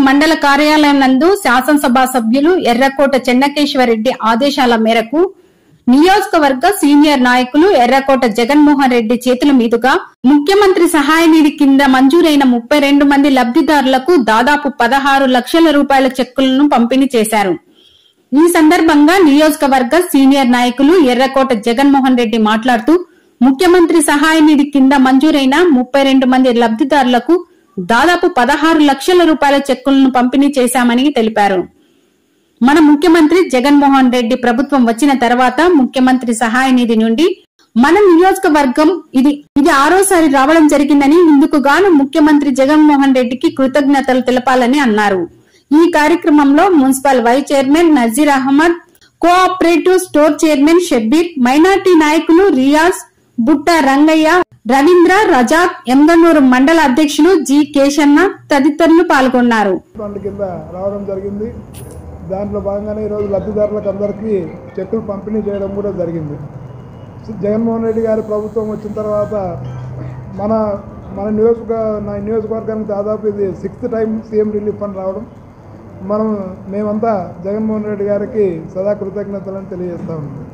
మండల కార్యాలయం నందు శాసనసభ సభ్యులు ఎర్రకోట చెన్నకేశ్వరరెడ్డి ఆదేశాల మేరకు నియోజకవర్గ సీనియర్ నాయకులు ఎర్రకోట జగన్మోహన్ రెడ్డి చేతుల మీదుగా ముఖ్యమంత్రి సహాయ నిధి కింద మంజూరైన ముప్పై రెండు మంది లబ్దిదారులకు దాదాపు పదహారు లక్షల రూపాయల చెక్కులను పంపిణీ చేశారు ఈ సందర్భంగా నియోజకవర్గ సీనియర్ నాయకులు ఎర్రకోట జగన్మోహన్ రెడ్డి మాట్లాడుతూ ముఖ్యమంత్రి సహాయ నిధి కింద మంజూరైన ముప్పై రెండు మంది లబ్దిదారులకు దాదాపు పదహారు లక్షల రూపాయల చెక్కులను పంపిణీ చేశామని తెలిపారు మన ముఖ్యమంత్రి జగన్మోహన్ రెడ్డి ప్రభుత్వం వచ్చిన తర్వాత ముఖ్యమంత్రి సహాయ నిధి నుండి మన నియోజకవర్గం ఇది ఇది ఆరోసారి రావడం జరిగిందని ఇందుకు గాను ముఖ్యమంత్రి జగన్మోహన్ రెడ్డికి కృతజ్ఞతలు తెలపాలని అన్నారు ఈ కార్యక్రమంలో municipal vice chairman Nazeer Ahmed cooperative store chairman Shabbir minority నాయకులు రియాజ్ బుట్ట రంగయ్య రవీంద్ర రజాక్ ఎంగనూరు మండల అధ్యక్షులు జి కేశన్న తదితరులు పాల్గొన్నారు ఫండ్ కింద రావడం జరిగింది దాంట్లో భాగంగానే ఈరోజు లబ్ధిదారులకు అందరికీ చెక్కులు పంపిణీ చేయడం కూడా జరిగింది జగన్మోహన్ రెడ్డి గారి ప్రభుత్వం వచ్చిన తర్వాత మన మన నియోజక నా నియోజకవర్గానికి దాదాపు ఇది sixth time CM relief fund రావడం మనం మేమంతా జగన్మోహన్ రెడ్డి గారికి సదా కృతజ్ఞతలను తెలియజేస్తా ఉన్నాం